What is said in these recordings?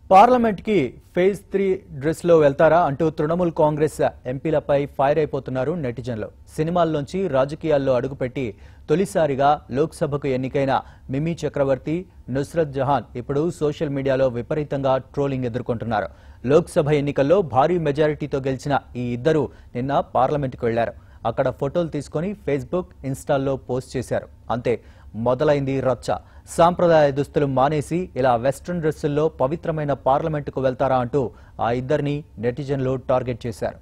parliament కి phase three dress లో వెళ్తారా అంటూ తృణమూల్ కాంగ్రెస్ ఎంపీలపై ఫైర్ అయిపోతున్నారు నెటిజన్లు సినిమాల్లోంచి రాజకీయాల్లో అడుగుపెట్టి తొలిసారిగా లోక్సభకు ఎన్నికైన మిమీ చక్రవర్తి నుస్రత్ జహాన్ ఇప్పుడు సోషల్ మీడియాలో విపరీతంగా ట్రోలింగ్ ఎదుర్కొంటున్నారు లోక్సభ ఎన్నికల్లో భారీ మెజారిటీతో గెలిచిన ఈ ఇద్దరు నిన్న పార్లమెంట్కు వెళ్లారు అక్కడ ఫోటోలు తీసుకొని ఫేస్బుక్ ఇన్స్టాల్లో పోస్ట్ చేశారు అంతే మొదలైంది రచ్చ సాంప్రదాయ దుస్తులు మానేసి ఇలా వెస్ట్రన్ డ్రెస్సుల్లో పవిత్రమైన పార్లమెంటుకు వెళ్తారా అంటూ ఆ ఇద్దరిని నెటిజన్లు టార్గెట్ చేశారు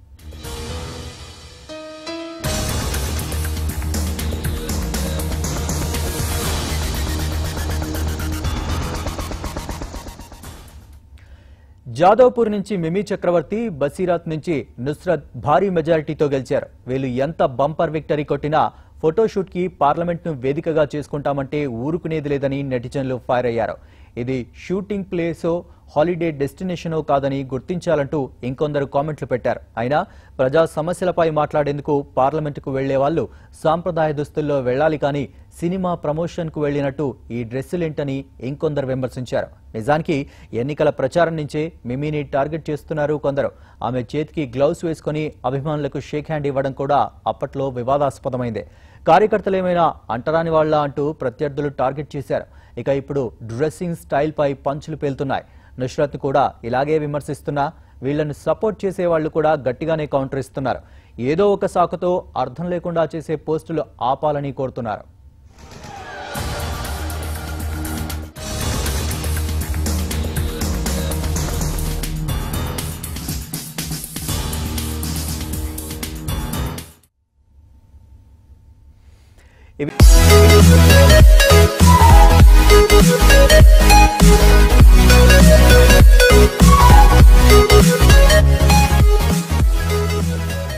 జాదవ్పూర్ నుంచి మిమీ చక్రవర్తి బసీరాత్ నుంచి నుస్రత్ భారీ మెజారిటీతో గెలిచారు వీళ్ళు ఎంత బంపర్ విక్టరీ కొట్టినా ఫోటోషూట్ కి పార్లమెంట్ ను వేదికగా చేసుకుంటామంటే ఊరుకునేది లేదని నెటిజన్లు ఫైర్ అయ్యారు ఇది షూటింగ్ ప్లేసో హాలిడే డెస్టినేషనో కాదని గుర్తించాలంటూ ఇంకొందరు కామెంట్లు పెట్టారు అయినా ప్రజా సమస్యలపై మాట్లాడేందుకు పార్లమెంటుకు వెళ్లే వాళ్ళు సాంప్రదాయ దుస్తుల్లో వెళ్లాలి కానీ సినిమా ప్రమోషన్ కు వెళ్లినట్టు ఈ డ్రెస్సులేంటని ఇంకొందరు విమర్శించారు నిజానికి ఎన్నికల ప్రచారం నుంచే మిమీని టార్గెట్ చేస్తున్నారు కొందరు ఆమె చేతికి గ్లౌస్ వేసుకుని అభిమానులకు షేక్ హ్యాండ్ ఇవ్వడం కూడా అప్పట్లో వివాదాస్పదమైందే కార్యకర్తలేమైనా అంటరాని వాళ్ళ అంటూ ప్రత్యర్థులు టార్గెట్ చేశారు ఇక ఇప్పుడు డ్రెస్సింగ్ స్టైల్ పై పంచులు పేలుతున్నాయి నుష్రత్ కూడా ఇలాగే విమర్శిస్తున్నా వీళ్లను సపోర్ట్ చేసే వాళ్ళు కూడా గట్టిగానే కౌంటర్ ఇస్తున్నారు ఏదో ఒక సాకుతో అర్థం లేకుండా చేసే పోస్టులు ఆపాలని కోరుతున్నారు